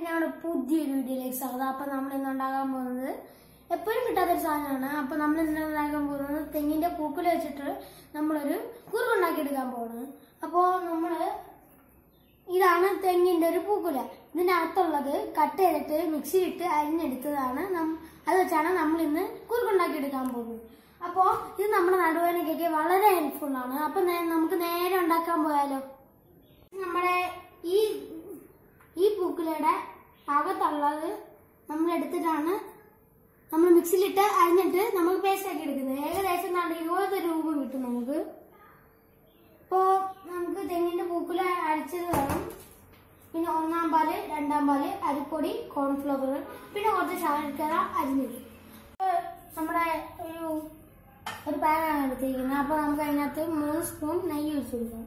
നമ്മുടെ പുതിയൊരു വീഡിയോയിലേക്ക് സ്വാഗതം അപ്പൊ നമ്മൾ ഇന്ന് ഉണ്ടാകാൻ പോകുന്നത് എപ്പോഴും കിട്ടാത്തൊരു സാധനമാണ് അപ്പൊ നമ്മൾ ഇന്ന് ഉണ്ടാക്കാൻ പോകുന്നത് തെങ്ങിന്റെ പൂക്കുല വെച്ചിട്ട് നമ്മളൊരു കുറുക്കുണ്ടാക്കി എടുക്കാൻ പോകുന്നത് അപ്പോ നമ്മള് ഇതാണ് തെങ്ങിന്റെ ഒരു പൂക്കുല ഇതിന്റെ അകത്തുള്ളത് കട്ട് ചെയ്തിട്ട് മിക്സിയിലിട്ട് അരിഞ്ഞെടുത്തതാണ് നം- അത് വെച്ചാണ് നമ്മൾ ഇന്ന് കുറുക്കുണ്ടാക്കി എടുക്കാൻ പോകുന്നത് അപ്പോ ഇത് നമ്മുടെ നടുവേനക്കൊക്കെ വളരെ ഹെൽപ്ഫുൾ ആണ് അപ്പൊ നേ- നമുക്ക് നേരെ ഉണ്ടാക്കാൻ പോയാലോ നമ്മുടെ ഈ ഈ പൂക്കുലയുടെ അകത്തുള്ളത് നമ്മൾ എടുത്തിട്ടാണ് നമ്മൾ മിക്സിയിലിട്ട് അരിഞ്ഞിട്ട് നമുക്ക് പേസ്റ്റ് ആക്കി എടുക്കുന്നത് ഏകദേശം നാല് ഇരുപത് രൂപ കിട്ടും നമുക്ക് ഇപ്പോ നമുക്ക് തെങ്ങിന്റെ പൂക്കുല അരച്ചത് വേണം പിന്നെ ഒന്നാം പാല് രണ്ടാം പാല് അരിപ്പൊടി കോൺഫ്ലവർ പിന്നെ കുറച്ച് ശർക്കര അരിഞ്ഞത് ഇപ്പൊ നമ്മുടെ ഒരു ഒരു പാനാണ് എടുത്തിരിക്കുന്നത് അപ്പൊ നമുക്ക് അതിനകത്ത് മൂന്ന് സ്പൂൺ നെയ്യ് ഒഴിച്ചു കൊടുക്കാം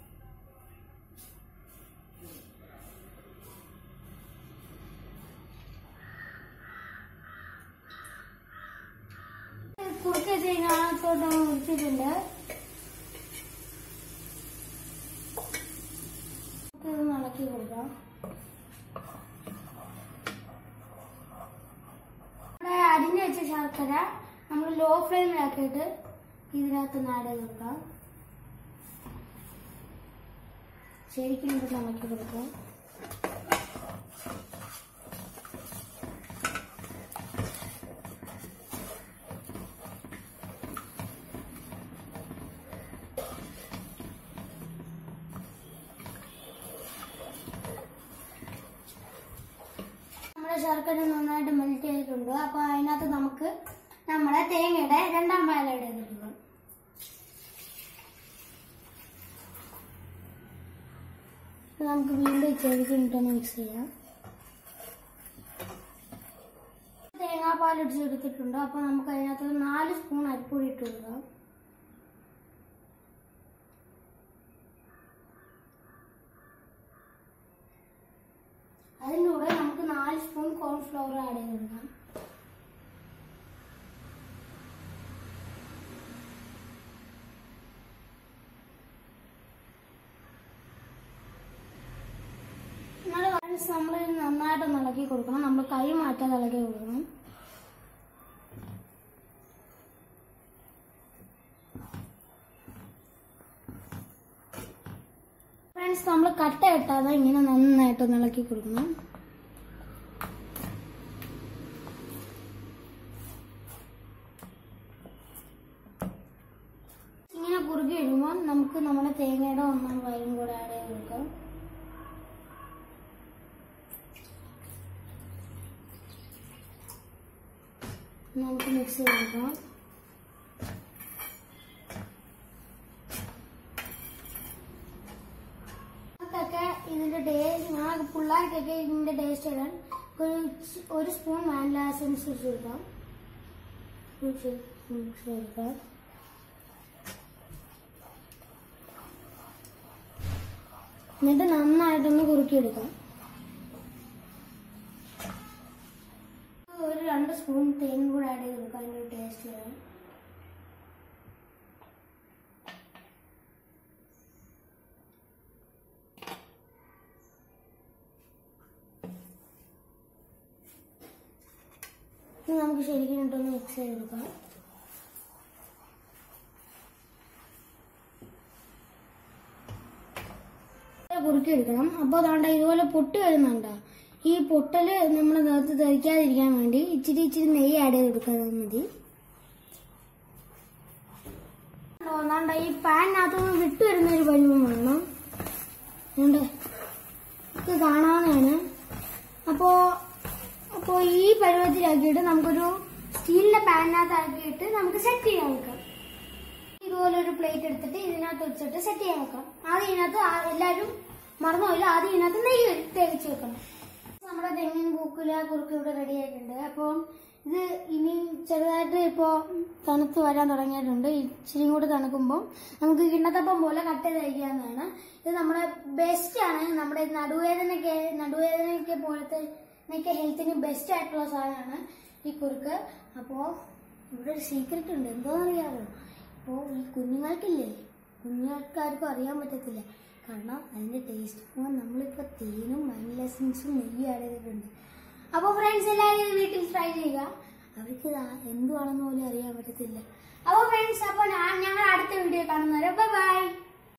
കുറുക്ക് ചെയ്യുന്നതോട്ട് മുറിച്ചിട്ടുണ്ട് ഇത് ഇളക്കി കൊടുക്കാം ഇവിടെ അരിഞ്ഞു വെച്ച ശർക്കര നമ്മൾ ലോ ഫ്ലെയിമിലാക്കിയിട്ട് ഇതിനകത്ത് നാട് കൊടുക്കാം ശരിക്കും ഇത് ഇളക്കി കൊടുക്കാം നമ്മുടെ ശർക്കര നന്നായിട്ട് മെൽറ്റ് ചെയ്തിട്ടുണ്ട് അപ്പൊ അതിനകത്ത് നമുക്ക് നമ്മുടെ തേങ്ങയുടെ രണ്ടാം പാലയുടെ ഇട്ടിട്ടുണ്ട് ഇത് നമുക്ക് വീണ്ടും ചെറുക്കിട്ടൊന്ന് മിക്സ് ചെയ്യാം തേങ്ങാപ്പാൽ ഇടിച്ചെടുത്തിട്ടുണ്ട് അപ്പൊ നമുക്ക് അതിനകത്ത് ഒരു നാല് സ്പൂൺ അരിപ്പൊടി ഇട്ട് കൊടുക്കാം അതിൻ്റെ കൂടെ നമുക്ക് നാല് സ്പൂൺ കോൺഫ്ലവർ ആഡ് ചെയ്ത് കൊടുക്കാം നമ്മൾ നന്നായിട്ട് ഇളക്കി കൊടുക്കണം നമ്മൾ കൈ മാറ്റാതെ ഇളക്കി കൊടുക്കണം ഫ്രണ്ട്സ് നമ്മൾ കട്ട ഇട്ടാതെ ഇങ്ങനെ നന്നായിട്ട് ഒന്ന് ഇളക്കി കൊടുക്കണം ഇങ്ങനെ കുറുകി ഇടുമ്പോൾ നമുക്ക് നമ്മുടെ തേങ്ങയുടെ ഒന്നാം വയറും കൂടെ ആഡ് ചെയ്ത് കൊടുക്കാം നമുക്ക് മിക്സ് ചെയ്ത് കൊടുക്കാം നമുക്കൊക്കെ ഇതിന്റെ ടേസ്റ്റ് ഞാൻ പിള്ളേർക്കൊക്കെ ഇതിന്റെ ടേസ്റ്റ് ഇടാൻ ഒരു ചി- ഒരു സ്പൂൺ വാനില എസൻസ് വെച്ച് കൊടുക്കാം മിക്സ് മിക്സ് ചെയ്തെടുക്കാം എന്നിട്ട് നന്നായിട്ടൊന്ന് കുറുക്കിയെടുക്കാം ഒരു രണ്ട് സ്പൂൺ തേൻ കൂടെ ആഡ് ചെയ്ത് കൊടുക്കാം അതിന്റെ ടേസ്റ്റ് വരാൻ ഇത് നമുക്ക് ശരിക്കും ഇട്ടൊന്ന് മിക്സ് ചെയ്തെടുക്കാം കുറുക്കിയെടുക്കണം അപ്പോൾ അതാണ്ട് ഇതുപോലെ പൊട്ടി വരുന്നുണ്ട് ഈ പൊട്ടല് നമ്മൾ നേരത്തെ ധരിക്കാതിരിക്കാൻ വേണ്ടി ഇച്ചിരി ഇച്ചിരി നെയ്യ് ആഡ് ചെയ്ത് കൊടുക്കാൻ മതി അതാണ്ട് ഈ പാനിനകത്തുനിന്ന് വിട്ടു വരുന്ന ഒരു പരുവം വേണം ഉണ്ട് ഇത് കാണാവുന്നതാണ് അപ്പോ അപ്പോ ഈ പരുവത്തിലാക്കിയിട്ട് നമുക്കൊരു സ്റ്റീലിന്റെ പാനിനകത്ത് ആക്കിയിട്ട് നമുക്ക് സെറ്റ് ചെയ്യാൻ വെക്കാം ഇതുപോലെ ഒരു പ്ലേറ്റ് എടുത്തിട്ട് ഇതിനകത്ത് വെച്ചിട്ട് സെറ്റ് ചെയ്യാൻ വെക്കാം ആദ്യം ഇതിനകത്ത് ആ- എല്ലാവരും മറന്നുപോയില്ല ആദ്യം ഇതിനകത്ത് നെയ്യ് വെ- തേച്ച് വെക്കണം നമ്മുടെ തെങ്ങിൻ പൂക്കുല കുറുക്ക് ഇവിടെ റെഡി ആയിട്ടുണ്ട് അപ്പോൾ ഇത് ഇനി ചെറുതായിട്ട് ഇപ്പോ തണുത്ത് വരാൻ തുടങ്ങിയിട്ടുണ്ട് ഇച്ചിരി കൂടി തണുക്കുമ്പോൾ നമുക്ക് കിണ്ണത്തപ്പം പോലെ കട്ട് ചെയ്ത് കഴിക്കാവുന്നതാണ് ഇത് നമ്മുടെ ബെസ്റ്റ് ആണ് നമ്മുടെ നടുവേദനയ്ക്ക് നടുവേദനയ്ക്ക് പോലത്തെ ഒക്കെ ഹെൽത്തിന് ബെസ്റ്റ് ആയിട്ടുള്ള സാധനമാണ് ഈ കുറുക്ക് അപ്പോൾ ഇവിടെ ഒരു സീക്രട്ട് ഉണ്ട് എന്തോന്നറിയാമോ ഇപ്പോൾ ഈ കുഞ്ഞുങ്ങൾക്കില്ലേ കുഞ്ഞുങ്ങൾക്കാർക്കും അറിയാൻ പറ്റത്തില്ല കാരണം അതിൻ്റെ ടേസ്റ്റ് പോകാൻ നമ്മളിപ്പോൾ തേനും വനില എസൻസും നെയ്യും ആഡ് ചെയ്തിട്ടുണ്ട് അപ്പോൾ ഫ്രണ്ട്സ് എല്ലാവരും ഇത് വീട്ടിൽ ട്രൈ ചെയ്യുക അവർക്ക് ഇത് എന്തുവാണെന്ന് പോലും അറിയാൻ പറ്റത്തില്ല അപ്പോൾ ഫ്രണ്ട്സ് അപ്പോൾ